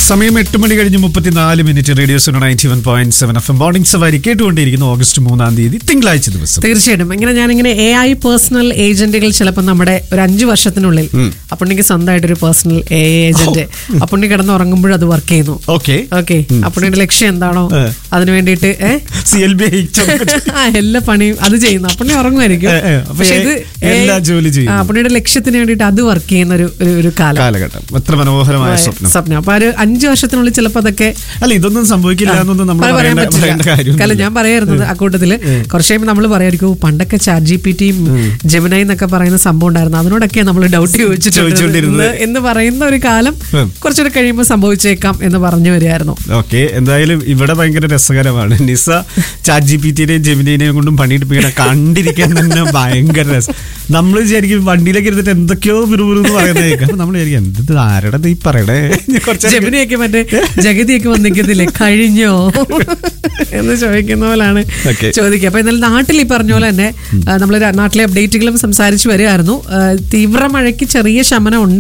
സമയം എട്ട് മണി കഴിഞ്ഞ് മുപ്പത്തിനാല് minute radio zone ninety one point seven F morning സവാരി കേട്ടുകൊണ്ടിരിക്കുന്നു ഓഗസ്റ്റ് മൂന്നാം തീയതി തിങ്കളാഴ്ച ദിവസം തീർച്ചയായിട്ടും ഇങ്ങനെ ഞാനിങ്ങനെ എ ഐ പേഴ്സണൽ ഏജന്റുകൾ ചിലപ്പോൾ നമ്മുടെ ഒരു അഞ്ചു വർഷത്തിനുള്ളിൽ അപ്പുണ്ണിക്ക് സ്വന്തമായിട്ട് ഒരു പേഴ്സണൽ എ ഏജന്റ് അപ്പുണ്ണി കിടന്ന് ഉറങ്ങുമ്പോഴും അത് വർക്ക് ചെയ്യുന്നു ഓക്കെ ഓക്കെ അപ്പുണ്ണിയുടെ ലക്ഷ്യം എന്താണോ ഏ. അതിനു വേണ്ടിയിട്ട് ഏ? സി എൽ ബി ആ, എല്ലാ പണിയും അത് ചെയ്യുന്നു അപ്പുണ്ണി ഉറങ്ങുമായിരിക്കും ഏ, ഏ. അപ്പൊ പക്ഷെ ഇത് ഏ- എല്ലാ ജോലി ചെയ്യുന്നു. ആ, അപ്പുണ്ണിയുടെ ലക്ഷ്യത്തിന് വേണ്ടിയിട്ട് അത് വർക്ക് ചെയ്യുന്ന ഒരു ഒരു- ഒരു കാലം കാലഘട്ടം എത്ര മനോഹരമായ സ്വപ്നം സ്വപ്നം അപ്പൊ ആ ഒരു അഞ്ചു വർഷത്തിനുള്ളിൽ ചിലപ്പോൾ അതൊക്കെ അല്ല ഇതൊന്നും സംഭവിക്കില്ല എന്നൊന്നും നമ്മൾ അത് പറയാൻ പറയേണ്ട പറയേണ്ട പറ്റില്ല കാര്യം കാരണം ഞാൻ പറയായിരുന്നത് അക്കൂട്ടത്തില് കുറച്ച് കഴിയുമ്പോൾ നമ്മൾ പറയായിരിക്കും "ഓ, പണ്ടൊക്കെ ചാറ്റ് ജി പി ടിയും ജെമിനായി എന്നൊക്കെ പറയുന്ന സംഭവം ഉണ്ടായിരുന്നു അതിനോടൊക്കെ നമ്മൾ ഡൗട്ട് ചോദിച്ചുകൊണ്ടിരുന്നത്. ചോദിച്ചിട്ടുണ്ട് എന്ന് പറയുന്ന ഒരു കാലം ഉം. കുറച്ചുകൂടെ കഴിയുമ്പോൾ സംഭവിച്ചേക്കാം എന്ന് പറഞ്ഞു വരികയായിരുന്നു ഓക്കെ എന്തായാലും ഇവിടെ ഭയങ്കര രസകരമാണ് നിസ ചാറ്റ് ജി പി ടിനെയും ജെമിനിനെയും കൊണ്ടും പണിയെടുപ്പിക്കണ കണ്ടിരിക്കാൻ തന്നെ ഭയങ്കര രസം നമ്മൾ വിചാരിക്കും വണ്ടിയിലേക്ക് ഇരുന്നിട്ട് എന്തൊക്കെയോ വിറുവിറു പറയുന്നത് കേൾക്കാം അപ്പൊ നമ്മൾ വിചാരിക്കും എന്ത് ആരുടെ ഈ പറയണേ കുറച്ച് ജമിനിയൊക്കെ മറ്റേ ജഗതിയൊക്കെ വന്നിരിക്കത്തില്ലേ കഴിഞ്ഞോ എന്ന് ചോദിക്കുന്ന പോലാണ് Okay. ചോദിക്കുക അപ്പൊ എന്നാൽ നാട്ടിൽ ഈ പറഞ്ഞ പോലെ തന്നെ നമ്മൾ നാട്ടിലെ അപ്ഡേറ്റുകളും സംസാരിച്ചു വരികയായിരുന്നു ആ, തീവ്ര മഴയ്ക്ക് ചെറിയ ശമനം ഉണ്ട്